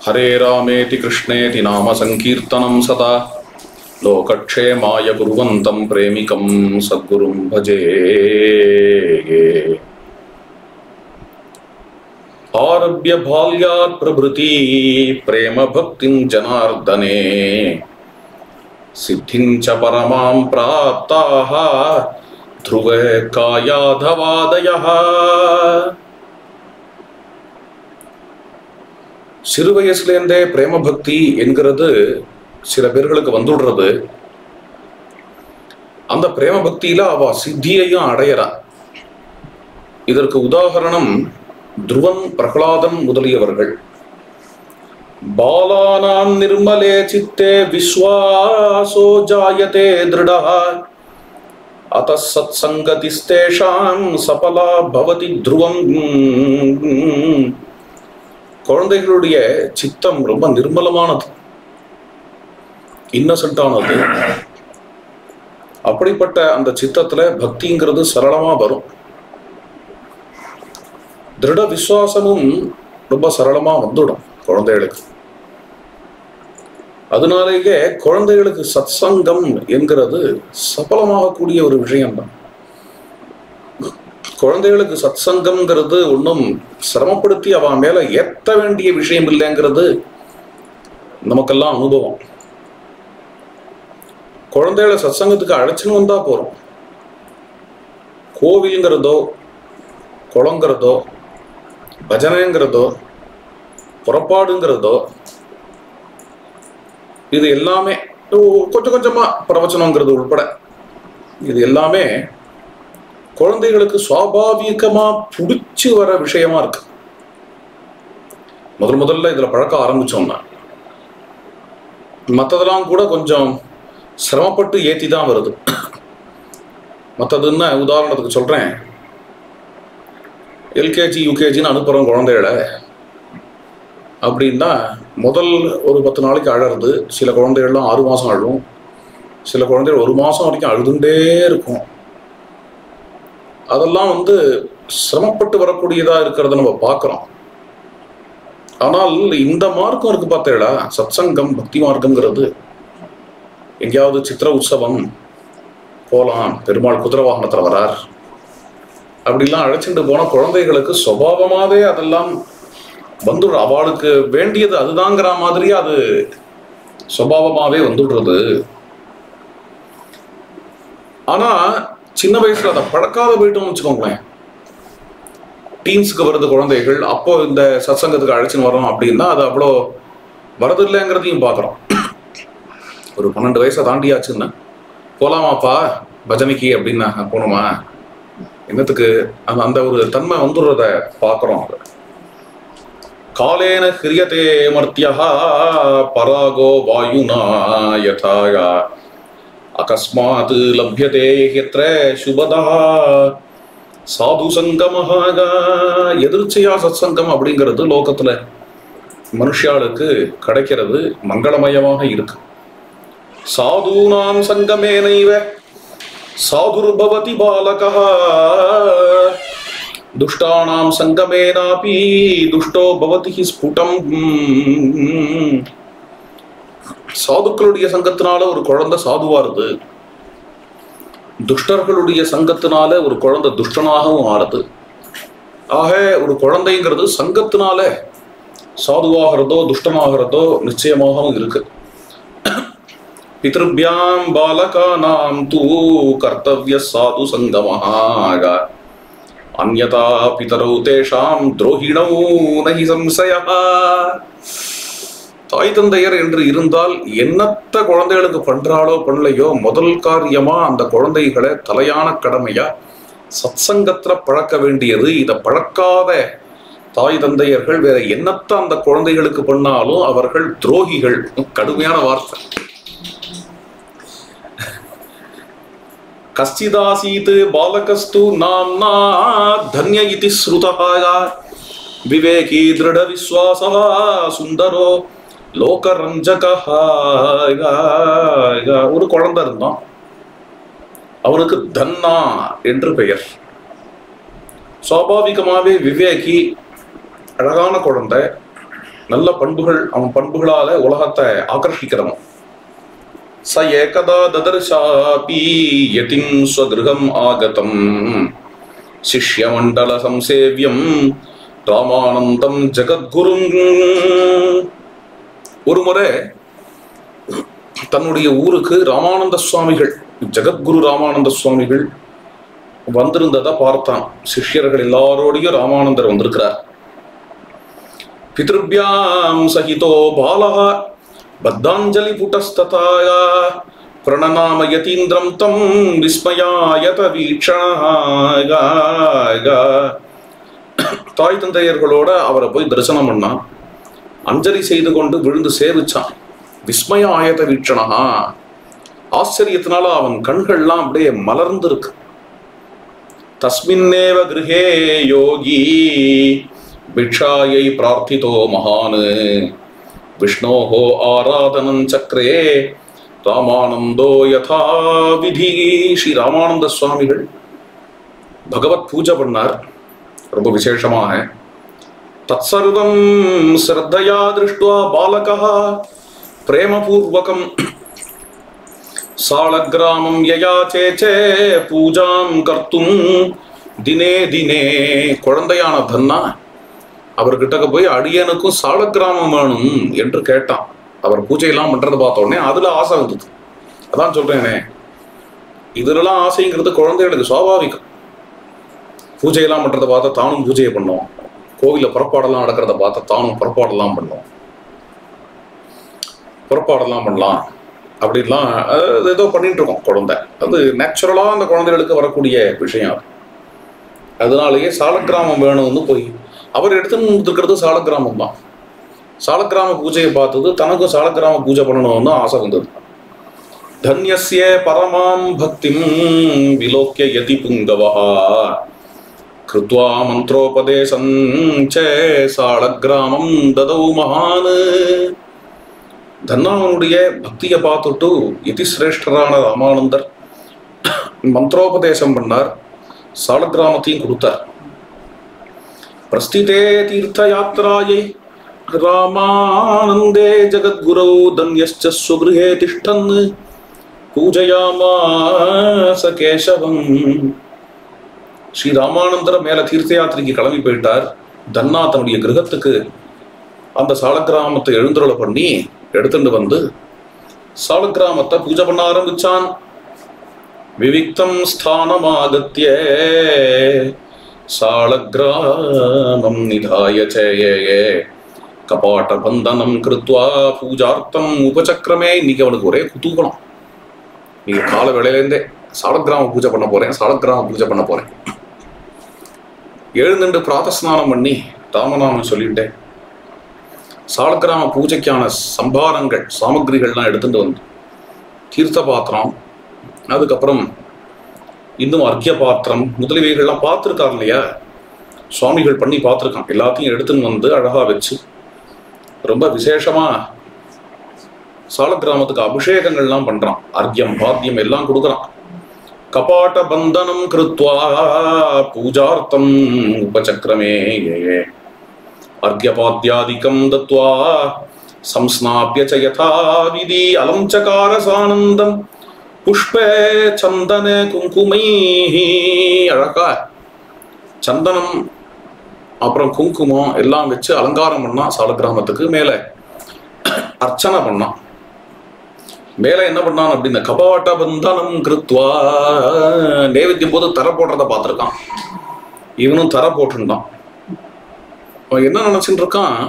हरे रामेति कृष्णेति नाम सङ्कीर्तनं सदा लोकक्षेमाय कुर्वन्तं प्रेमिकं सद्गुरुं भजे आरभ्य बाल्यात् प्रभृति प्रेमभक्तिं जनार्दने सिद्धिं च परमां प्राप्ताः ध्रुवः कायाधवादयः சிறு வயசுலேருந்தே பிரேம பக்தி என்கிறது சில பேர்களுக்கு வந்துடுறது அந்த பிரேம பக்தியில அவ சித்தியையும் அடையறா இதற்கு உதாகரணம் துருவன் பிரகலாதன் முதலியவர்கள் பாலானாம் நிர்மலே சித்தே விஸ்வாசோ ஜாயதே திருடா அத சத் சங்கதிஸ்தேஷாம் சபலா பவதி துருவம் குழந்தைகளுடைய சித்தம் ரொம்ப நிர்மலமானது இன்னசென்டானது அப்படிப்பட்ட அந்த சித்தத்துல பக்திங்கிறது சரளமா வரும் திருட விசுவாசமும் ரொம்ப சரளமா வந்துடும் குழந்தைகளுக்கு அதனாலேயே குழந்தைகளுக்கு சத்சங்கம் என்கிறது சபலமாகக்கூடிய ஒரு விஷயம்தான் குழந்தைகளுக்கு சத்சங்கம்ங்கிறது ஒன்றும் சிரமப்படுத்தி அவன் மேல ஏத்த வேண்டிய விஷயம் இல்லைங்கிறது நமக்கெல்லாம் அனுபவம் குழந்தைகளை சத்சங்கத்துக்கு அழைச்சின்னு வந்தா போறோம் கோவில்ங்கிறதோ குளங்கிறதோ பஜனைங்கிறதோ புறப்பாடுங்கிறதோ இது எல்லாமே கொஞ்சம் கொஞ்சமா பிரவச்சனங்கிறது உட்பட இது எல்லாமே குழந்தைகளுக்கு சுவாபாவிகமா பிடிச்சி வர விஷயமா இருக்கு முதல் முதல்ல இதுல பழக்க ஆரம்பிச்சோம்னா மற்றதெல்லாம் கூட கொஞ்சம் சிரமப்பட்டு ஏத்தி தான் வருது மற்றதுன்னு உதாரணத்துக்கு சொல்றேன் எல்கேஜி யூகேஜின்னு அனுப்புறோம் குழந்தைகளை அப்படின்னா முதல் ஒரு பத்து நாளைக்கு அழறது சில குழந்தைகள்லாம் ஆறு மாசம் அழும் சில குழந்தைகள் ஒரு மாசம் வரைக்கும் அழுதுண்டே இருக்கும் அதெல்லாம் வந்து சிரமப்பட்டு வரக்கூடியதா இருக்கிறத நம்ம பார்க்கிறோம் ஆனால் இந்த மார்க்கம் இருக்கு பார்த்தேடா சத்சங்கம் பக்தி மார்க்கம்ங்கிறது எங்கேயாவது சித்திர உற்சவம் போலாம் பெருமாள் குதிரை வாகனத்துல வரார் அப்படிலாம் அழைச்சிட்டு போன குழந்தைகளுக்கு சுவாவமாவே அதெல்லாம் வந்துடும் அவளுக்கு வேண்டியது அதுதாங்கிற மாதிரி அது சுவாவமாவே வந்துடுறது ஆனா சின்ன வயசுல அதை பழக்காத போயிட்டோம்னு வச்சுக்கோங்களேன் டீன்ஸுக்கு வருது குழந்தைகள் அப்போ இந்த சத்சங்கத்துக்கு அழைச்சின்னு வரோம் அப்படின்னா அது அவ்வளோ வரது இல்லைங்கிறதையும் பார்க்குறோம் ஒரு பன்னெண்டு வயசை தாண்டியாச்சுன்னா போலாமாப்பா பஜனைக்கு அப்படின்னா போகணுமா என்னத்துக்கு அந்த அந்த ஒரு தன்மை வந்துடுறத பார்க்குறோம் காலேன ஹிரியதே மர்த்தியா பராகோ வாயுனா யதாயா அகஸ்மாத் லப்யதே ஹியத்ர சுபதா சாது சங்கமாக எதிர்ச்சையா சத்சங்கம் அப்படிங்கிறது லோகத்துல மனுஷாளுக்கு கிடைக்கிறது மங்களமயமாக இருக்கு சாதுனாம் சங்கமேனைவ சாதுர்பவதி பாலகா துஷ்டானாம் சங்கமேனாபி துஷ்டோ பவதி ஸ்புடம் சாதுக்களுடைய சங்கத்தினால ஒரு குழந்தை சாதுவாருது துஷ்டர்களுடைய சங்கத்தினால ஒரு குழந்தை துஷ்டனாகவும் ஆறுது ஆக ஒரு குழந்தைங்கிறது சங்கத்தினால சாதுவாகிறதோ துஷ்டமாகிறதோ நிச்சயமாகவும் இருக்கு பிதృభ్యాం బాలకానాం తూ కర్తవ్య సాధు సంగమహాగ అన్యతా పితరౌ తేషాం ద్రోహిణౌ నహి సంశయ தாய் தந்தையர் என்று இருந்தால் என்னத்த குழந்தைகளுக்கு பண்றாளோ பண்ணலையோ முதல் காரியமா அந்த குழந்தைகளை தலையான கடமையா சத்சங்கத்துல பழக்க வேண்டியது இதை பழக்காத தாய் தந்தையர்கள் வேற என்னத்த அந்த குழந்தைகளுக்கு பண்ணாலும் அவர்கள் துரோகிகள் கடுமையான வார்த்தை கஸ்திதாசீத் பாலகஸ்து நாம்னா தன்ய இதி ஸ்ருதா விவேகி திருட விஸ்வாசா சுந்தரோ லோகரஞ்சகா ஒரு குழந்தை இருந்தான் அவனுக்கு தன்னா என்று பெயர் சுவாபாவிகமாவே விவேகி அழகான குழந்தை நல்ல பண்புகள் அவன் பண்புகளால உலகத்தை ஆகர்ஷிக்கிறவன் ச ஏகதா ததர்ஷாபி யதிம் ஸ்வகிருகம் ஆகதம் சிஷ்யமண்டல சம்சேவியம் ராமானந்தம் ஜெகத்குரும் ஒரு முறை தன்னுடைய ஊருக்கு ராமானந்த சுவாமிகள் ஜெகத்குரு ராமானந்த சுவாமிகள் வந்திருந்ததை பார்த்தான் சிஷ்யர்கள் எல்லாரோடையும் ராமானந்தர் வந்திருக்கிறார் பிதృభ్యాம் சகிதோ பாலः பத்தாஞ்சலி புட்டஸ்ததாய பிரணநாம யதீந்திரம் தம் விஸ்மயாயத வீக்ஷணாக தாய் தந்தையர்களோட அவரை போய் தரிசனம் பண்ணான் அஞ்சலி செய்து கொண்டு விழுந்து சேவிச்சான் விஸ்மய ஆயத வீட்சணா ஆச்சரியத்தினால அவன் கண்கள்லாம் அப்படியே மலர்ந்து இருக்கு தஸ்மின்னேவ கிருஹே யோகி பிக்ஷாயை பிரார்த்திதோ மகான் விஷ்ணோஹோ ஆராதனம் சக்கரே ராமானந்தோ யதா விதி ஸ்ரீ ராமானந்த சுவாமிகள் பகவத் பூஜை பண்ணார் ரொம்ப விசேஷமாக தத்சர்வம் ஸ்ரத்தையா திருஷ்டுவா பாலகः பிரேமபூர்வகம் சாளகிராமம் யயாச்சே சே பூஜாம் கர்த்தும் தினே தினே குழந்தையான தன்னா அவர்கிட்ட போய் அடியனுக்கும் சாளக்கிராமம் வேணும் என்று கேட்டான் அவர் பூஜையெல்லாம் பண்றதை பார்த்த உடனே அதுல ஆசை வந்தது அதான் சொல்றேனே இதுலலாம் ஆசைங்கிறது குழந்தைகளுக்கு சுவாபாவிகம் பூஜையெல்லாம் பண்றதை பார்த்தா தானும் பூஜையை பண்ணோம் கோவில புறப்பாடெல்லாம் நடக்கிறத பார்த்தா தானும் புறப்பாடெல்லாம் பண்ணோம் புறப்பாடெல்லாம் பண்ணலாம் அப்படின்லாம் அது ஏதோ பண்ணிட்டு இருக்கோம் குழந்தை அது நேச்சுரலா அந்த குழந்தைகளுக்கு வரக்கூடிய விஷயம் அது அதனாலேயே சாலக்கிராமம் வேணும்னு போய் அவர் எடுத்துன்னு இருக்கிறது சாலக்கிராமம் தான் சாலக்கிராம பூஜையை பார்த்தது தனக்கும் சாலக்கிராம பூஜை பண்ணணும்னு ஆசை வந்தது தன்யஸ்ய பரமாம் பக்திம் விலோக்கிய யதி புங்கவா கிருத்வா மந்திரோபதேசம் ச சாலக்கிராமம் ததௌ மகான் தன்னாவனுடைய பக்தியை பார்த்துட்டு யதிசிரேஷ்டரான ராமானந்தர் மந்திரோபதேசம் பண்ணார் சாலக்கிராமத்தையும் கொடுத்தார் பிரஸ்திதே தீர்த்த யாத்திராயை ராமானந்தே ஜகத்குரௌ தன்யஸ்ச சுகிருஹே திஷ்டன் பூஜையாமாச கேசவம் ஸ்ரீ ராமானந்தர மேல தீர்த்த யாத்திரைக்கு கிளம்பி போயிட்டார் தன்னா தன்னுடைய கிரகத்துக்கு அந்த சாலக்கிராமத்தை எழுந்துருளை பண்ணி எடுத்துட்டு வந்து சாலக்கிராமத்தை பூஜை பண்ண ஆரம்பிச்சான் விவிக்தம் ஸ்தானமாகத்திய சாலக்கிராமம் நிதாய சேயே கபாட்ட பந்தனம் கிருத்வா பூஜார்த்தம் உபசக்கிரமே இன்னைக்கு அவனுக்கு ஒரே குதூகலம் நீங்க கால வேளையிலேருந்தே சாலக்கிராம பூஜை பண்ண போறேன் சாலக்கிராம பூஜை பண்ண போறேன் எழுந்துட்டு பிராதஸ்நானம் பண்ணி ராமநாமம் சொல்லிட்டேன் சாலக்கிராம பூஜைக்கான சம்பாரங்கள் சாமகிரிகள்லாம் எடுத்துட்டு வந்து தீர்த்த பாத்திரம் அதுக்கப்புறம் இன்னும் அர்க்கிய பாத்திரம் முதலியவைகள்லாம் பார்த்துருக்காரு இல்லையா சுவாமிகள் பண்ணி பார்த்துருக்கான் எல்லாத்தையும் எடுத்துன்னு வந்து அழகா வச்சு ரொம்ப விசேஷமா சாலக்கிராமத்துக்கு அபிஷேகங்கள்லாம் பண்றான் அர்க்கியம் பாத்தியம் எல்லாம் கொடுக்குறான் கபாட்ட பந்தனம் கிருத்வா பூஜார்த்தம் உபசக்கிரமே அர்க்கியபாத்தியாதிக்கம் தத்வா संस्नाप्य च यथा विधि अलं चकार सानन्दं புஷ்பே சந்தன குங்குமைः அழகா சந்தனம் அப்புறம் குங்குமம் எல்லாம் வச்சு அலங்காரம் பண்ணான் சாலக்கிராமத்துக்கு மேலே அர்ச்சனை பண்ணான் மேலே என்ன பண்ணான் அப்படின்னா கபாட்ட பந்தனம் கிருத்வா நைவேத்தியம் போது தர போடுறத பார்த்துருக்கான் இவனும் தர போட்டுருந்தான் அவன் என்ன நினைச்சுட்டு இருக்கான்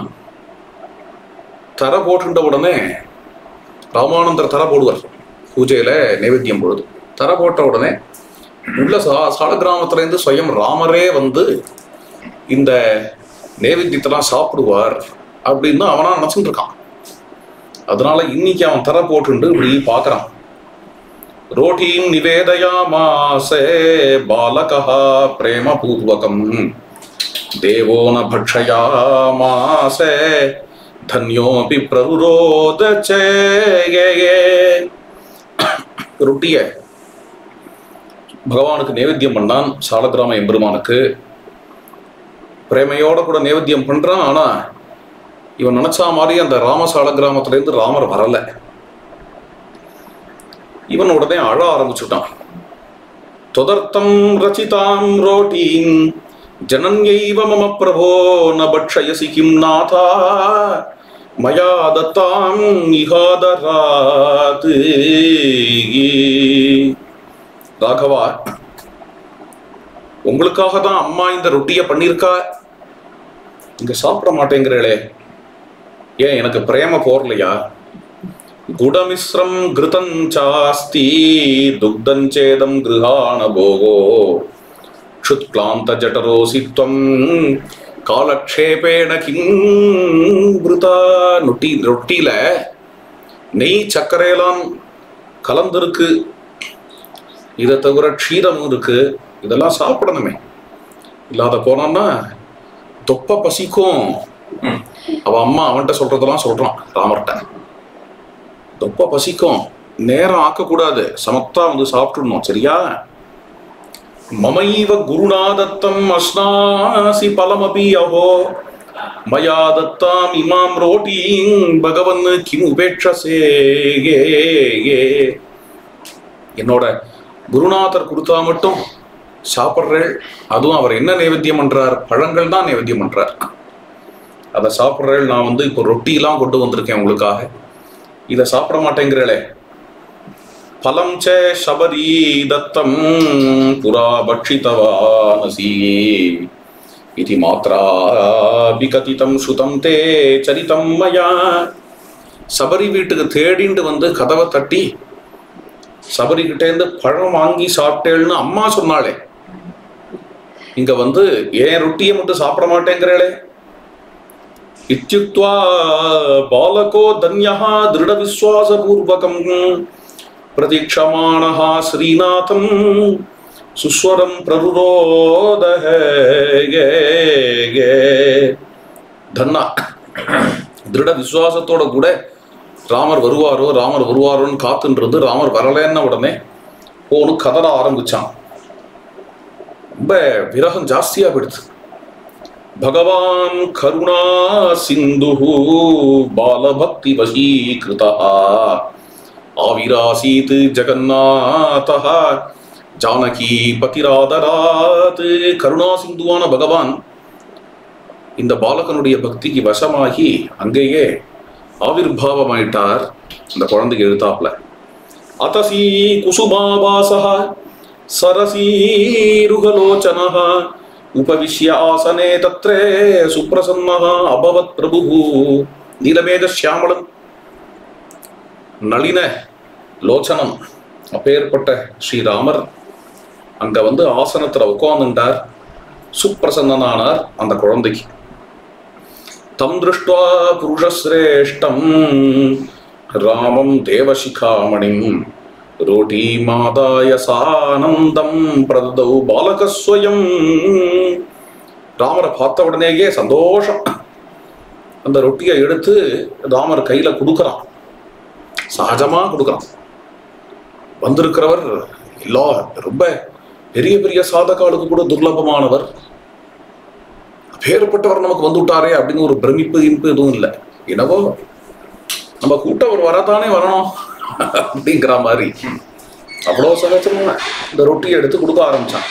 தர போட்டுட்ட உடனே ராமானந்தர் தர போடுவார் பூஜையில நைவேத்தியம் பொழுது தர போட்ட உடனே உள்ள சா சால கிராமத்துல இருந்து ஸ்வயம் ராமரே வந்து இந்த நைவேத்தியத்தெல்லாம் சாப்பிடுவார் அப்படின்னு அவனா நினைச்சுட்டு இருக்கான் அதனால இன்னைக்கு அவன் தர போட்டுண்டு இப்படி பார்க்கறான் ரோட்டீம் நிவேதயாமாசே பாலகா பிரேமபூர்வகம் தேவோ ந பக்ஷயாமாசே தன்யோபி பிரருரோத ரொட்டிய பகவானுக்கு நைவேத்தியம் பண்ணான் சாலக்கிராம எம்பெருமானுக்கு பிரேமையோட கூட நைவேத்தியம் பண்றான் ஆனா இவன் நினைச்சா மாதிரி அந்த ராமசால கிராமத்துல இருந்து ராமர் வரல இவன் உடனே அழ ஆரம்பிச்சுட்டான் தொதர்த்தம் ரச்சிதாம் ரோட்டீம் ஜனன்யைவ மம பிரபோ ந பக்ஷயசி கிம் நாதா மயா தத்தாம் இகாதராத் ராகவா உங்களுக்காக தான் அம்மா இந்த ரொட்டியை பண்ணியிருக்கா இங்க சாப்பிட மாட்டேங்கிறீளே ஏன் எனக்கு பிரேம போர்லையா குடமிஸ்ரம் கிருதம் சாஸ்தி துக்தஞ்சேதம் கிருஹாண போகோ க்ஷுத்க்ளாந்த ஜட்டரோசி துவம் காலக்ஷேபேண கிங் விருதா நொட்டி ரொட்டியில நெய் சர்க்கரையெல்லாம் கலந்திருக்கு இதை தவிர க்ஷீரமும் இருக்கு இதெல்லாம் சாப்பிடணுமே இல்லாத போனான்னா தொப்ப பசிக்கும் அவ அம்மா அவன்கிட்ட சொல்றதெல்லாம் சொல்றான் ராமர்கிட்ட தொப்ப பசிக்கும் நேரம் ஆக்கக்கூடாது சமத்தா வந்து சாப்பிட்டுடணும் சரியா மமைவ குருநாதத்தம் அஸ்னாசி பலமபி அஹோ மயா தத்தாம் இமாம் ரோட்டீங் பகவன் கிம் உபேட்சசே என்னோட குருநாதர் கொடுத்தா மட்டும் சாப்பிட்றேள் அதுவும் அவர் என்ன நைவேத்தியம் பண்றார் பழங்கள் தான் நைவேத்தியம் பண்றார் அதை சாப்பிட்றேள் நான் வந்து இப்போ ரொட்டிலாம் கொண்டு வந்திருக்கேன் உங்களுக்காக இதை சாப்பிட மாட்டேங்கிறளே பலம் ச சபரி தத்தம் புரா பக்ஷிதவானசி இது மாத்ரா விகதிதம் சுதம் தே சரிதம் மயா சபரி வீட்டுக்கு தேடிண்டு வந்து கதவை தட்டி சபரி கிட்டேருந்து பழம் வாங்கி சாப்பிட்டேன்னு அம்மா சொன்னாளே இங்க வந்து ஏன் ரொட்டியை மட்டும் சாப்பிட மாட்டேங்கிறேளே இத்யுக்த்வா பாலகோ தன்யः திருடவிஸ்வாசபூர்வகம் பிரதீட்சமாணः ஸ்ரீநாதம் சுஸ்வரம் பிரருரோதஹ யே, யே. தன்னா திருட விசுவாசத்தோட கூட ராமர் வருவாரோ ராமர் வருவாரோன்னு காத்துன்னு இருந்து ராமர் வரலன்ன உடனே போன்னு கதற ஆரம்பிச்சான் ரொம்ப விரகம் ஜாஸ்தியா போயிடுது பகவான் கருணா சிந்து பாலபக்தி வசீகிருதா ஆவிராசீத் ஜெகநாத ஜானகி பதிராதராத் கருணா சிந்துவான பகவான் இந்த பாலகனுடைய பக்திக்கு வசமாகி அங்கேயே ஆவிர்பாவமாயிட்டார் இந்த குழந்தைக்கு எழுத்தாப்ல அத்தசி குசுமாபாசா சரசீருகலோச்சனः உபவிஷ்ய ஆசனே தத்ரே சுப்பிரசன்னः அபவத் பிரபு நீலமேத சியாமளன் நளின லோச்சனம் அப்பேற்பட்ட ஸ்ரீராமர் அங்க வந்து ஆசனத்துல உட்கார்ந்துட்டார் சுப்பிரசன்னனானார் அந்த குழந்தைக்கு தம் திருஷ்டுவா புருஷஸ்ரேஷ்டம் ராமம் தேவசிகாமணிம் ரோட்டி மாதாய சானந்தம் பிரததௌ பாலகஸ்வயம் ராமரை பார்த்த உடனேயே சந்தோஷம் அந்த ரொட்டியை எடுத்து ராமர் கையில கொடுக்கறான் சகஜமா கொடுக்கறான் வந்திருக்கிறவர் எல்லா ரொம்ப பெரிய பெரிய சாதகாலுக்கு கூட துர்லபமானவர் பேர்பட்டவர் நமக்கு வந்து விட்டாரே அப்படின்னு ஒரு பிரமிப்பு இன்பு எதுவும் இல்லை என்னவோ நம்ம கூட்டவர் வரத்தானே வரணும் அப்படிங்கிற மாதிரி அவ்வளோ சகஜமா இந்த ரொட்டியை எடுத்து கொடுக்க ஆரம்பிச்சான்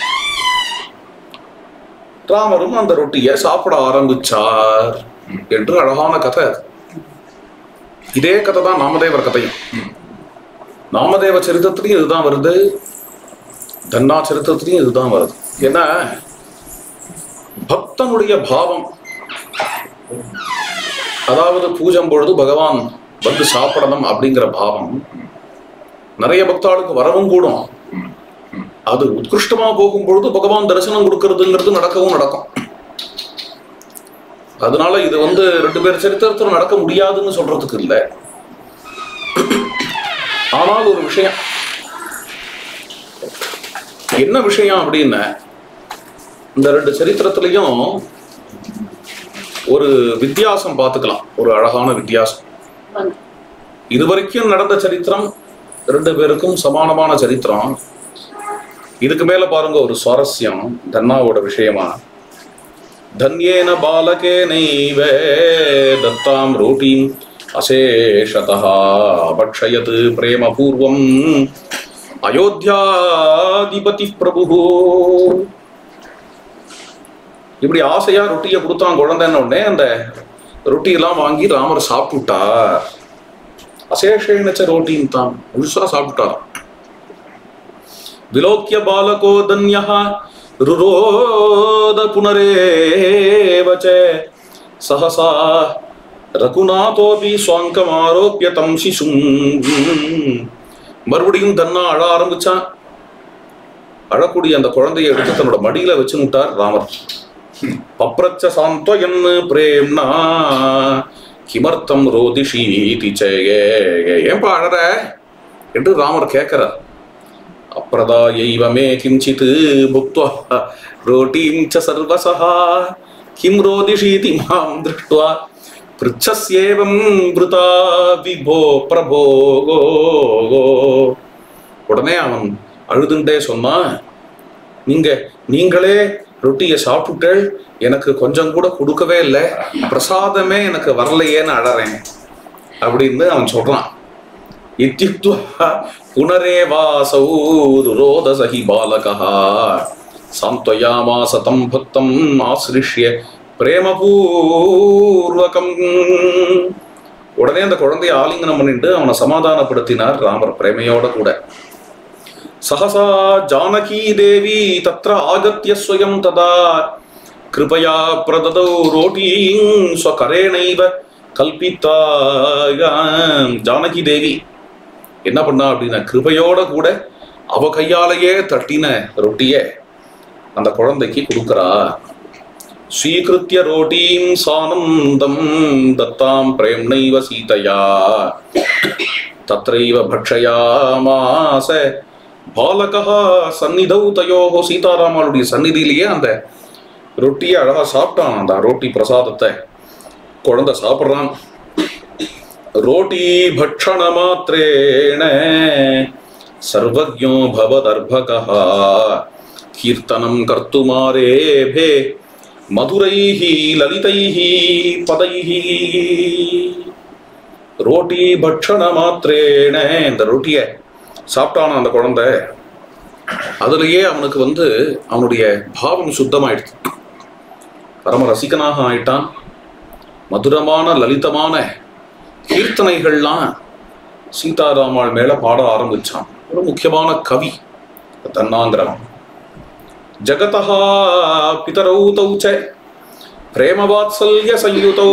ராமரும் அந்த ரொட்டியை சாப்பிட ஆரம்பிச்சார் என்று அழகான கதை அது. இதே கதை தான் நாமதேவர் கதையும் நாமதேவ சரித்திரத்திலையும் இதுதான் வருது தன்னா சரித்திரத்திலையும் இதுதான் வருது ஏன்னா பக்தனுடைய பாவம் அதாவது பூஜம் பொழுது பகவான் வந்து சாப்பிடணும் அப்படிங்கிற பாவம் நிறைய பக்தாளுக்கு வரவும் கூடும் அது உத்கிருஷ்டமா போகும் பொழுது பகவான் தரிசனம் கொடுக்கறதுங்கிறது நடக்கவும் நடக்கும் அதனால இது வந்து ரெண்டு பேர் சரித்திரத்தில் நடக்க முடியாதுன்னு சொல்றதுக்கு இல்லை ஆனால் ஒரு விஷயம் என்ன விஷயம் அப்படின்னா இந்த ரெண்டு சரித்திரத்திலையும் ஒரு வித்தியாசம் பார்த்துக்கலாம் ஒரு அழகான வித்தியாசம் இதுவரைக்கும் நடந்த சரித்திரம் ரெண்டு பேருக்கும் சமானமான சரித்திரம் இதுக்கு மேல பாருங்க ஒரு சுவாரஸ்யம் தன்னாவோட விஷயமா धन्येन बालकेनैव दत्तां रोटीम् अशेषतः अभक्षयत् प्रेमपूर्वम् अयोध्याधिपतिः प्रभुः இப்படி ஆசையா ரொட்டியை கொடுத்தான் குழந்தைன்ன உடனே அந்த ரொட்டியெல்லாம் வாங்கி ராமர் சாப்பிட்டுட்டார் அசேஷேனச்ச ரோட்டின்னு தான் முழுசா சாப்பிட்டார் விலோக்கிய பாலகோ தன்யா ருரோத புனரேவச்ச சஹசா ரகுநாதோபி சுவாங்கம் ஆரோப்பிய தம் சிசும் மறுபடியும் தன்னா அழ ஆரம்பிச்சான் அழக்கூடிய அந்த குழந்தையை எடுத்து தன்னோட மடியில வச்சு விட்டார் ராமர் பப்ரச்ச சாந்தயன் பிரேம்னா கிமர்த்தம் ரோதிஷீதி சேயே ஏன்பா அழற என்று ராமர் கேட்கிறார் அப்பிரதாயைவ மே கிஞ்சித் புக்த்வா ரோட்டீம் ச சர்வசஹா கிம் ரோதிஷீதி மாம் திருஷ்டுவா பிருச்சஸ்யேவம் விருதா விபோ பிரபோ உடனே அவன் அழுதுண்டே சொன்னான் நீங்க நீங்களே ரொட்டியை சாப்பிட்டுட்டேள் எனக்கு கொஞ்சம் கூட கொடுக்கவே இல்லை பிரசாதமே எனக்கு வரலையேன்னு அழறேன் அப்படின்னு அவன் சொல்றான் இத்தியுக்த்வா புனரேவாசௌ ருரோதசஹி பாலகா சாந்த்வயாமாச தம் பக்தம் ஆசிரிஷ்ய பிரேமபூர்வகம் உடனே அந்த குழந்தையை ஆலிங்கனம் பண்ணிட்டு அவனை சமாதானப்படுத்தினார் ராமர் பிரேமையோட கூட சகசா ஜானகி தேவி தத்ர ஆகத்ய ஸ்வயம் ததா கிருபயா பிரததௌ ரோட்டீம் ஸ்வகரேணைவ கல்பித்தாயாம் ஜானகி தேவி என்ன பண்ணா அப்படின்னா கிருபையோட கூட அவ கையாலேயே தட்டின ரொட்டிய அந்த குழந்தைக்கு கொடுக்கறா ஸ்வீகிருத்திய ரோட்டீம் சானந்தம் தத்தாம் பிரேம்ணைவ சீதையா தத்ரைவ பக்ஷயாமாச பாலகா சந்நிதௌ தயோகோ சீதாராமனுடைய சந்நிதியிலேயே அந்த ரொட்டியை அழகா சாப்பிட்டான் அந்த ரொட்டி பிரசாதத்தை குழந்தை சாப்பிட்றான் ரோட்டி பக்ஷண மாத்திரேண சர்வஜோ பவதர்பகா கீர்த்தனம் கர்த்துமாரேபே மதுரைஹி லலிதைஹி பதைஹி ரோட்டி பக்ஷண மாத்திரேன இந்த ரொட்டியை சாப்பிட்டான அந்த குழந்தை அதுலயே அவனுக்கு வந்து அவனுடைய பாவம் சுத்தமாயிடுச்சு பரம ரசிகனாக ஆயிட்டான் மதுரமான லலிதமான கீர்த்தனைகள்லாம் சீதாராமாள் மேல பாட ஆரம்பிச்சான் ஒரு முக்கியமான கவி தன்னாங்கிறவன் ஜகதா பிதரௌ தௌ ச பிரேமவாத்சல்ய சயுதோ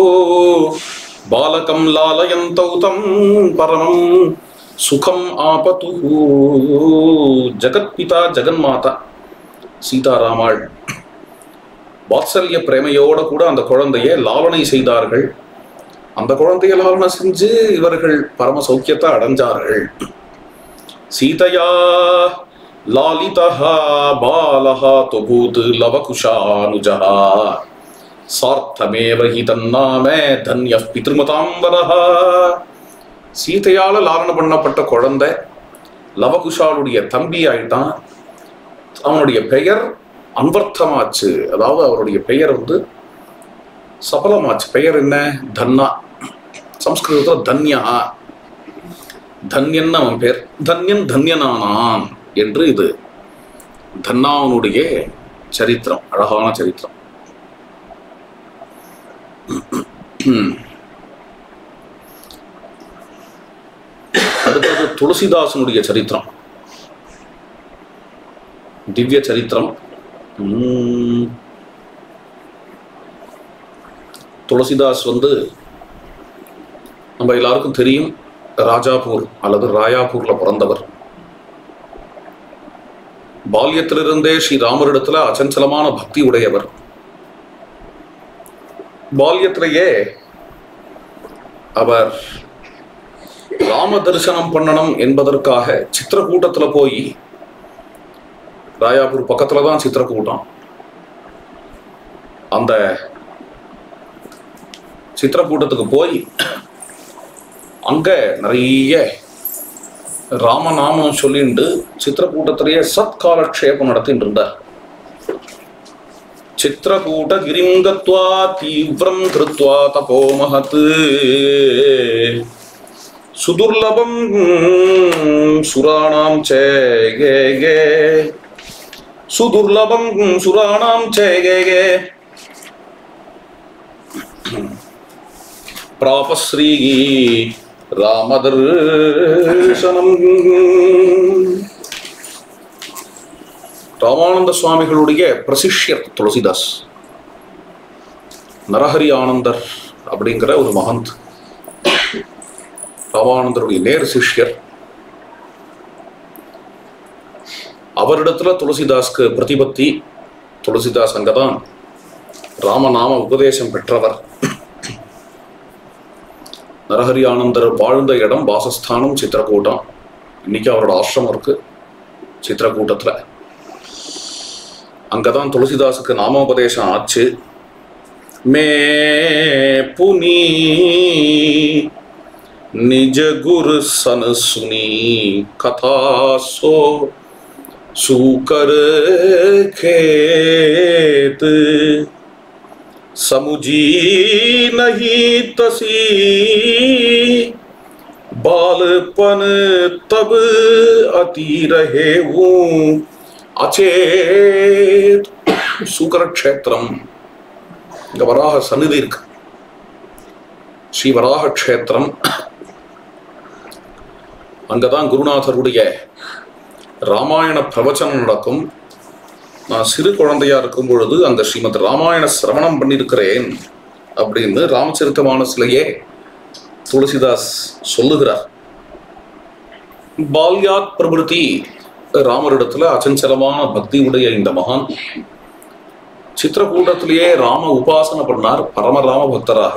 பாலகம் லாலயந்தௌ தம் பரமம் சுகம் ஆபத்து ஜகத்பிதா ஜெகன்மாதா சீதாராமாள் வாத்சல்ய பிரேமையோட கூட அந்த குழந்தைய லாலனை செய்தார்கள் அந்த குழந்தைய லாலனை செஞ்சு இவர்கள் பரம சௌக்கியத்தை அடைஞ்சார்கள் சீதையா லாலிதா பாலஹா தொபூத் லவகுஷானுஜா சார்த்தமேவ ஹி தன்னாம தன்ய பித்ருமதாம்பரஹா சீதையால லாலனம் பண்ணப்பட்ட குழந்தை லவகுஷாலுடைய தம்பி ஆயிட்டான் அவனுடைய பெயர் அன்வர்த்தமாச்சு அதாவது அவருடைய பெயர் வந்து சபலமாச்சு பெயர் என்ன தன்னா சம்ஸ்கிருதத்துல தன்யா தன்யன் அவன் பேர் தன்யன் தன்யனானான் என்று இது தன்னாவனுடைய சரித்திரம் அழகான சரித்திரம் அடுத்தது துளசிதாசனுடைய சரித்திரம் திவ்ய சரித்திரம் உம், துளசிதாஸ் வந்து நம்ம எல்லாருக்கும் தெரியும் ராஜாபூர் அல்லது ராயாபூர்ல பிறந்தவர் பால்யத்திலிருந்தே ஸ்ரீ ராமரிடத்துல அச்சஞ்சலமான பக்தி உடையவர் பால்யத்திலேயே அவர் ராம தரிசனம் பண்ணணும் என்பதற்காக சித்திரக்கூட்டத்துல போய் ராயாபூர் பக்கத்துல தான் சித்திரக்கூட்டம் அந்த சித்திரக்கூட்டத்துக்கு போய் அங்க நிறைய ராமநாமம் சொல்லிண்டு சித்திரக்கூட்டத்திலேயே சத்காலக்ஷேபம் நடத்திட்டு இருந்தார் चित्रकूटगिरिं गत्वा तीव्रं कृत्वा तपो महत् सुदुर्लभं सुराणां च गे गे सुदुर्लभं सुराणां च गे गे प्रापश्री ராமதர்சனம் ராமானந்த சுவாமிகளுடைய பிரசிஷ்யர் துளசிதாஸ் நரஹரி ஆனந்தர் அப்படிங்கிற ஒரு மகந்த் ராமானந்தருடைய நேர் சிஷ்யர் அவரிடத்துல துளசிதாஸ்க்கு பிரதிபத்தி துளசிதாஸ் அங்கதான் ராமநாம உபதேசம் பெற்றவர் நரஹரி ஆனந்தர் வாழ்ந்த இடம் வாசஸ்தானம் சித்திரக்கூட்டம் இன்னைக்கு அவரோட ஆசிரமம் இருக்கு சித்திரக்கூட்டத்துல அங்கதான் துளசிதாஸுக்கு நாமோபதேசம் ஆச்சு மே புனி நிஜ குரு சன சுனி கதா சோ சூக்கர் खेत समुझी नहीं तसी बालपन तब अति रहे हूँ அச்சேத் சூக்கர க்ஷேத்திரம் இங்க வராக சந்நிதி இருக்கு ஸ்ரீ வராக க்ஷேத்திரம் அங்கதான் குருநாதருடைய ராமாயண பிரவச்சனம் நடக்கும் நான் சிறு குழந்தையா இருக்கும் பொழுது அந்த ஸ்ரீமத் ராமாயண சிரவணம் பண்ணியிருக்கிறேன் அப்படின்னு ராமச்சரித்த மானசிலேயே துளசிதாஸ் சொல்லுகிறார் பால்யாத் பிரபுதி ராமரிடத்துல அச்சஞ்சலமான பக்தி உடைய இந்த மகான் சித்திரக்கூட்டத்திலேயே ராம உபாசனை பண்ணார் பரமராம பக்தராக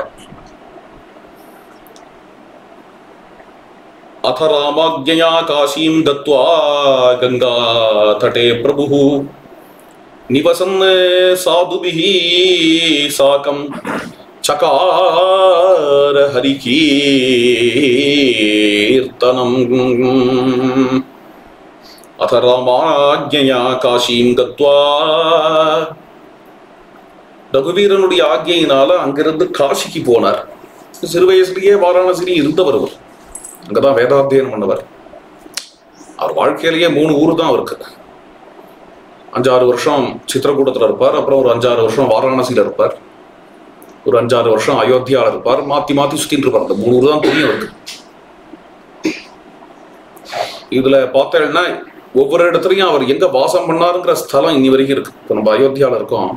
अथ रामाज्ञया काशीं गत्वा गङ्गातटे प्रभुः निवसन् साधुभिः साकं चकार हरिकीर्तनम् अथ ராமாஜ்ஞயா காஷீம் கத்வா ரகுவீரனுடைய ஆக்ஞையினால அங்கிருந்து காசிக்கு போனார் சிறு வயசுலயே வாராணசியிலே இருந்தவர் அவர் அங்கதான் வேதாத்தியனம் பண்ணவர் அவர் வாழ்க்கையிலேயே மூணு ஊர் தான் அவருக்கு அஞ்சாறு வருஷம் சித்திரக்கூடத்துல இருப்பார் அப்புறம் ஒரு அஞ்சாறு வருஷம் வாராணசியில இருப்பார் ஒரு அஞ்சாறு வருஷம் அயோத்தியால இருப்பார் மாத்தி மாத்தி சுத்திட்டு இருப்பார் அந்த மூணு ஊர் தான் தெரியும் அவருக்கு இதுல பார்த்தேன்னா ஒவ்வொரு இடத்துலயும் அவர் எங்க வாசம் பண்ணாருங்கிற ஸ்தலம் இன்னி வரைக்கும் இருக்கு இப்போ நம்ம அயோத்தியால இருக்கோம்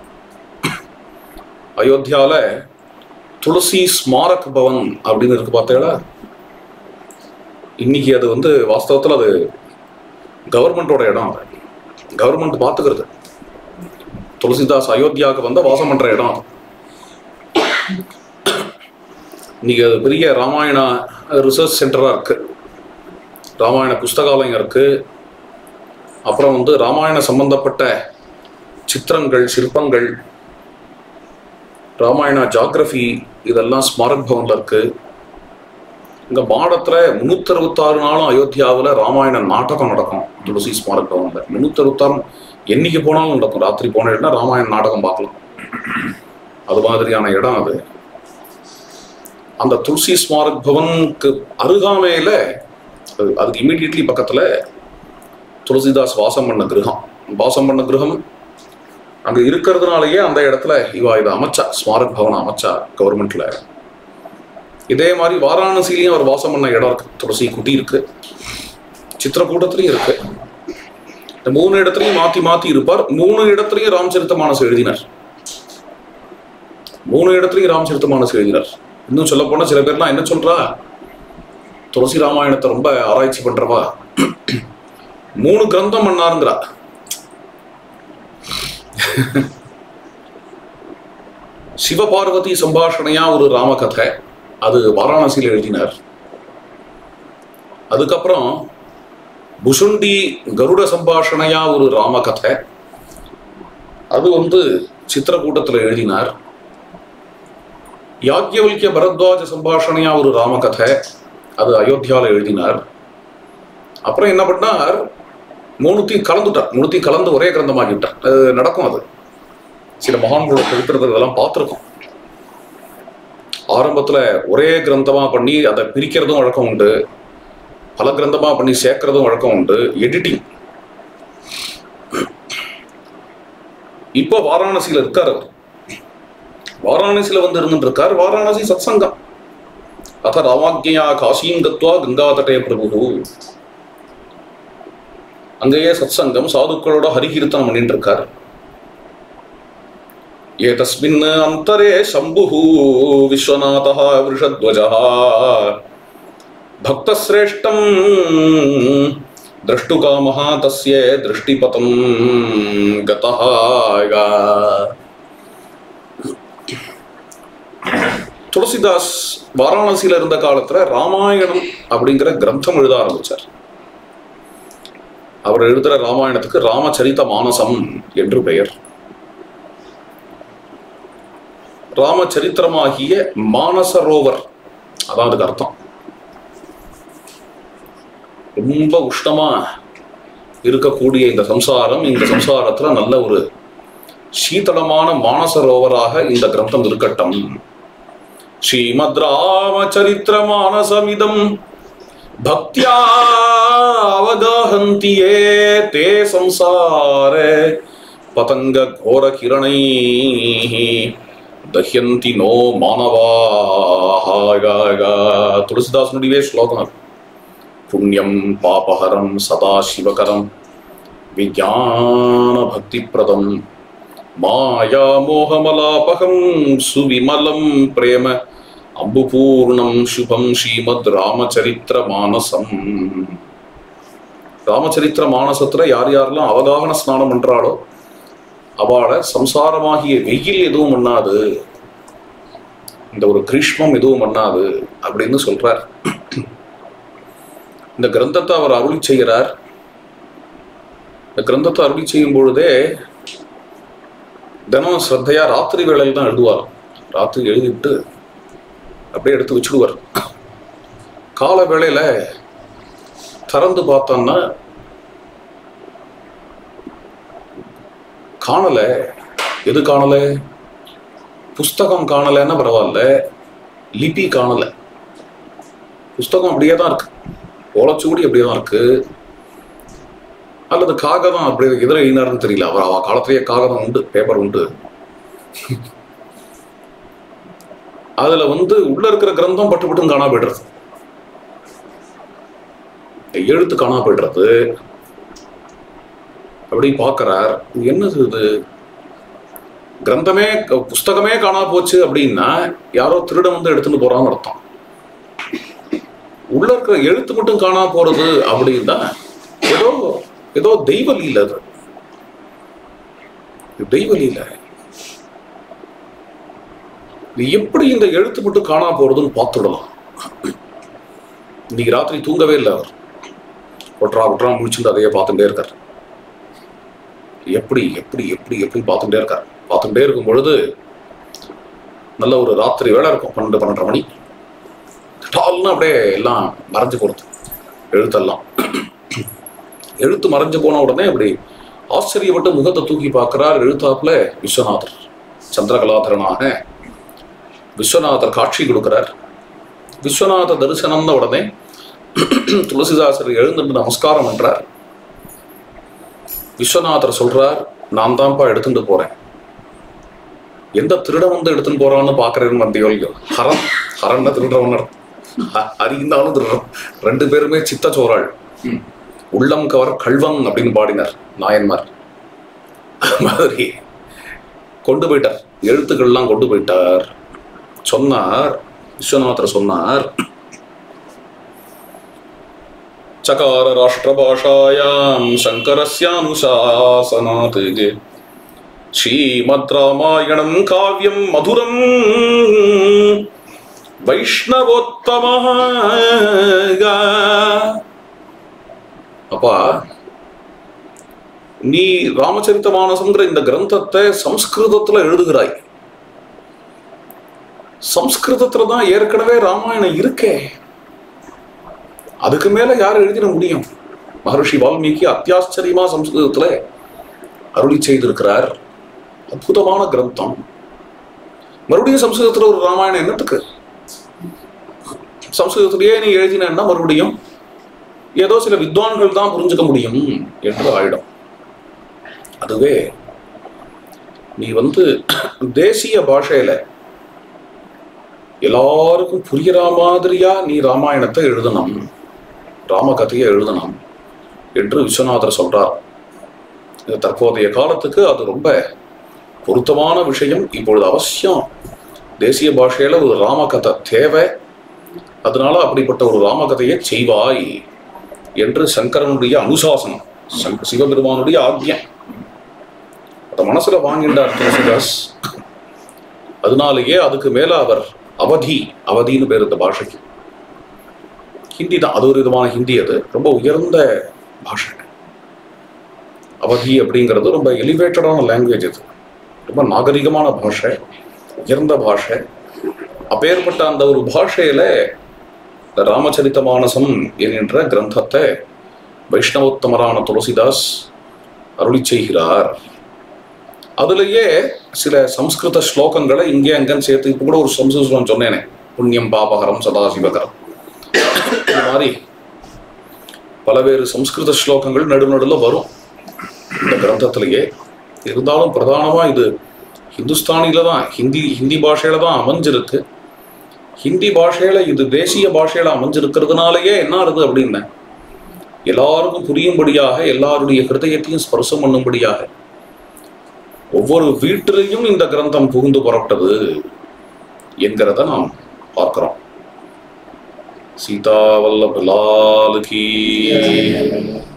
அயோத்தியால துளசி ஸ்மாரக் பவன் அப்படின்னு இருக்கு பார்த்தீங்களா இன்னைக்கு அது வந்து வாஸ்தவத்தில் அது கவர்மெண்டோட இடம் அது கவர்மெண்ட் பார்த்துக்கிறது துளசிதாஸ் அயோத்தியாவுக்கு வந்த வாசம் பண்ற இடம் அது. இன்னைக்கு அது பெரிய ராமாயண ரிசர்ச் சென்டரா இருக்கு ராமாயண புஸ்தகாலயம் இருக்கு அப்புறம் வந்து ராமாயண சம்பந்தப்பட்ட சித்திரங்கள் சிற்பங்கள் ராமாயண ஜாகிரபி இதெல்லாம் ஸ்மாரக் பவன்ல இருக்கு இங்க மாடத்துல முன்னூத்தி அறுபத்தாறு நாளும் அயோத்தியாவில் ராமாயண நாடகம் நடக்கும் துளசி ஸ்மாரக் பவன்ல முன்னூத்தி அறுபத்தாறு என்னைக்கு போனாலும் நடக்கும் ராத்திரி போன இடம்னா ராமாயண நாடகம் பார்க்கலாம் அது மாதிரியான இடம் அது அந்த துளசி ஸ்மாரக் பவனுக்கு அருகாமையில அது- அதுக்கு இமீடியட்லி பக்கத்துல துளசிதாஸ் வாசம் பண்ண கிரகம் வாசம் பண்ண கிரகம் அங்க இருக்கிறதுனாலயே அந்த இடத்துல இவா இதை அமைச்சா ஸ்மாரக் பவன் அமைச்சா கவர்மெண்ட்ல இதே மாதிரி வாராணசிலையும் அவர் வாசம் பண்ண இடம் இருக்கு துளசி குட்டி இருக்கு சித்திரக்கூட்டத்திலையும் இருக்கு இந்த மூணு இடத்துலையும் மாத்தி மாத்தி இருப்பார் மூணு இடத்துலையும் ராமச்சரித்த மானஸ் எழுதினார் மூணு இடத்துலையும் ராமச்சரித்த மானஸ் எழுதினார் இன்னும் சொல்ல போனா சில பேர்லாம் என்ன சொல்றா துளசி ராமாயணத்தை ரொம்ப ஆராய்ச்சி பண்றவா மூணு கிரந்தம் பண்ணாருங்கிறா சிவபார்வதி சம்பாஷணையா ஒரு ராமகதை அது வாராணசியில் எழுதினார் அதுக்கப்புறம் புசுண்டி கருட சம்பாஷணையா ஒரு ராமகதை அது வந்து சித்திரக்கூட்டத்தில் எழுதினார் யாக்யவல்கிய பரத்வாஜ சம்பாஷணையா ஒரு ராமகதை அது அயோத்தியாவில் எழுதினார் அப்புறம் என்ன பண்ணார் மூணுத்தையும் கலந்துட்டார் மூணுத்தையும் கலந்து ஒரே கிரந்தமாக்கிட்டார் அது நடக்கும் அது சில மகான்களோட சரித்திரத்தை இதெல்லாம் பார்த்துருக்கோம் ஆரம்பத்துல ஒரே கிரந்தமா பண்ணி அதை பிரிக்கிறதும் வழக்கம் உண்டு பல கிரந்தமா பண்ணி சேர்க்கறதும் வழக்கம் உண்டு எடிட்டிங் இப்போ வாராணசியில இருக்கார் அவர் வாராணசியில வந்து இருந்துட்டு இருக்கார் வாராணசி சத்சங்கம் அத ராமாஜ்யா காசியும் கத்வா கங்காதட்டே பிரபு அங்கேயே சத்சங்கம் சாதுக்களோட ஹரிகீர்த்தனம் பண்ணிட்டு இருக்கார் ஏதஸ்மின் அந்தரே சம்புः விஸ்வநாதः वृषध्वजः भक्तश्रेष्ठं द्रष्टुकामः तस्य दृष्टिपथं गतः துளசிதாஸ் வாராணசியில இருந்த காலத்துல ராமாயணம் அப்படிங்கிற கிரந்தம் எழுத ஆரம்பிச்சார் அவர் எழுதுற ராமாயணத்துக்கு ராமச்சரித மானசம் என்று பெயர் ராமச்சரித்திரமாகிய மானசரோவர் அதான் அதுக்கு அர்த்தம் ரொம்ப உஷ்ணமா இருக்கக்கூடிய இந்த சம்சாரம் இந்த சம்சாரத்துல நல்ல ஒரு சீதளமான மானசரோவராக இந்த கிரந்தம் இருக்கட்டும் ஸ்ரீமத் ராமச்சரித்திர மானசமிதம் பக்தியா அவகாஹந்தி ஏ தே சம்சார பதங்க கோர கிரணை தஹ்யந்தி நோ மானவாக துளசிதாசனுடைய ஸ்லோகம் அது. புண்ணியம் பாபஹரம் சதா சிவகரம் விஜான பக்திப்பிரதம் மாயா மோகமலாபகம் சுவிமலம் பிரேம அம்புபூர்ணம் சுபம் ஸ்ரீமத் ராமச்சரித்திர மானசம் ராமச்சரித்திர மானசத்துல யார் யாரெல்லாம் அவகாகன ஸ்நானம் பண்றாளோ அவளை சம்சாரமாகிய வெயில் எதுவும் பண்ணாது இந்த ஒரு கிரீஷ்மம் எதுவும் பண்ணாது அப்படின்னு சொல்றார் இந்த கிரந்தத்தை அவர் அருளி செய்கிறார் இந்த கிரந்தத்தை அருளி செய்யும் பொழுதே தினம் ஸ்ரத்தையா ராத்திரி வேளையில் தான் எழுதுவார் ராத்திரி எழுதிவிட்டு அப்படியே எடுத்து வச்சுடுவார் கால வேளையில திறந்து பார்த்தோம்னா காணல எது காணல புஸ்தகம் காணலைன்னா பரவாயில்ல லிபி காணல புஸ்தகம் அப்படியே தான் இருக்கு ஓலச்சுவடி அப்படியே தான் இருக்கு அல்லது காகதம் அப்படி எதிர எழுதினாருன்னு தெரியல அவர் அவ காலத்திலேயே காகதம் உண்டு பேப்பர் உண்டு அதுல வந்து உள்ள இருக்கிற கிரந்தம் பட்டு பட்டும் காணா போயிடுறது எழுத்து காணா போயிடுறது அப்படி பார்க்கறார் இது என்னது இது கிரந்தமே புஸ்தகமே காணா போச்சு அப்படின்னா யாரோ திருடன் வந்து எடுத்துட்டு போறான்னு அர்த்தம் உள்ள இருக்கிற எழுத்து மட்டும் காணா போறது அப்படின்னா ஏதோ ஏதோ தெய்வ லீல அது இது தெய்வ லீல இது எப்படி இந்த எழுத்து மட்டும் காணா போறதுன்னு பார்த்துடலாம் இன்னைக்கு ராத்திரி தூங்கவே இல்லை அவர் ஒட்ரா ஒட்ரா முடிச்சுட்டு அதையே பார்த்துட்டே இருக்கார் எப்படி எப்படி எப்படி எப்படி பார்த்துட்டே இருக்கார் பார்த்துட்டே இருக்கும் பொழுது நல்ல ஒரு ராத்திரி வேலை இருக்கும் பன்னெண்டு பன்னெண்டரை மணி டால்னு அப்படியே எல்லாம் மறைஞ்சு போகிறது எழுத்தெல்லாம் எழுத்து மறைஞ்சு போன உடனே அப்படி ஆச்சரியப்பட்டு முகத்தை தூக்கி பார்க்கிறார் எழுத்தாப்புல விஸ்வநாதர் சந்திரகலாதரனாக விஸ்வநாதர் காட்சி கொடுக்கிறார் விஸ்வநாத தரிசனம்ன உடனே துளசிதாசர் எழுந்துட்டு நமஸ்காரம் பண்றார் விஸ்வநாதர் சொல்றார் நான் தான்ப்பா எடுத்துட்டு போறேன் எந்த திருடன் வந்து எடுத்துன்னு போறான்னு பாக்குறேன்னு வந்தியோ இல்லையோ ஹரன் ஹரன் திருடுறவன் அர்த்தம். ஹ- அறிந்தாலும் திருடுறோம் ரெண்டு பேருமே சித்த சோறாள் உள்ளம் கவர் கல்வன் அப்படின்னு பாடினார் நாயன்மார் அது மாதிரி கொண்டு போயிட்டார் எழுத்துக்கள்லாம் கொண்டு போயிட்டார் சொன்னார் விஸ்வநாதர் சொன்னார் चकार राष्ट्रभाषायां शङ्करस्यानुशासनात् श्रीमद्रामायणं काव्यं मधुरं வைஷ்ணவோத்தமः அப்பா நீ ராமச்சரித்த மானசங்கிற இந்த கிரந்தத்தை சம்ஸ்கிருதத்துல எழுதுகிறாய் சம்ஸ்கிருதத்துல தான் ஏற்கனவே ராமாயணம் இருக்கே அதுக்கு மேல யார் எழுதிட முடியும் மகர்ஷி வால்மீகி அத்தியாச்சரியமா சம்ஸ்கிருதத்துல அருளி செய்திருக்கிறார் அற்புதமான கிரந்தம் மறுபடியும் சம்ஸ்கிருதத்துல ஒரு ராமாயணம் என்னத்துக்கு சம்ஸ்கிருதத்திலேயே நீ எழுதினா மறுபடியும் ஏதோ சில வித்வான்கள் தான் புரிஞ்சுக்க முடியும் என்று ஆயிடும் அதுவே நீ வந்து தேசிய பாஷையில எல்லாருக்கும் புரிகிற மாதிரியா நீ ராமாயணத்தை எழுதணும் ராமகதையை எழுதணும் என்று விஸ்வநாதர் சொல்றார் இது தற்போதைய காலத்துக்கு அது ரொம்ப பொருத்தமான விஷயம் இப்பொழுது அவசியம் தேசிய பாஷையில ஒரு ராமகதை தேவை அதனால அப்படிப்பட்ட ஒரு ராமகதையை செய்வாய் என்று சங்கரனுடைய அனுசாசனம் சங்க- சிவபெருமானுடைய ஆக்ஞம் அதை மனசுல வாங்கின்றார் துளசிதாஸ் அதனாலேயே அதுக்கு மேல அவர் அவதி அவதின்னு பேர் இந்த பாஷைக்கு ஹிந்தி தான் அது ஒரு விதமான ஹிந்தி அது ரொம்ப உயர்ந்த பாஷை அவதி அப்படிங்கிறது ரொம்ப எலிவேட்டடான லாங்குவேஜ் இது ரொம்ப நாகரிகமான பாஷை உயர்ந்த பாஷை அப்பேற்பட்ட அந்த ஒரு பாஷையில இந்த ராமச்சரித்த மானசம் என்கின்ற கிரந்தத்தை வைஷ்ணவோத்தமரான துளசிதாஸ் அருளி செய்கிறார் அதுலயே சில சம்ஸ்கிருத ஸ்லோகங்களை இங்கே அங்கன்னு சேர்த்து இப்போ கூட ஒரு சம்ஸ்கிருதம் சொன்னேனே புண்ணியம் பாபகரம் சதாசிவகரம் இந்த மாதிரி பலவேறு சம்ஸ்கிருத ஸ்லோகங்கள் நடுநடுல வரும் இந்த கிரந்தத்திலேயே இருந்தாலும் பிரதானமா இது ஹிந்துஸ்தானில தான் ஹிந்தி ஹிந்தி பாஷையில தான் அமைஞ்சிருக்கு ஹிந்தி பாஷையில இது தேசிய பாஷையில அமைஞ்சிருக்கிறதுனாலயே என்ன ஆகுது அப்படின்னா எல்லாருக்கும் புரியும்படியாக எல்லாருடைய ஹிருதயத்தையும் ஸ்பர்சம் பண்ணும்படியாக ஒவ்வொரு வீட்டிலையும் இந்த கிரந்தம் புகுந்து புறப்பட்டது என்கிறத நாம் பார்க்கிறோம் சீதா வல்லப லால் கீ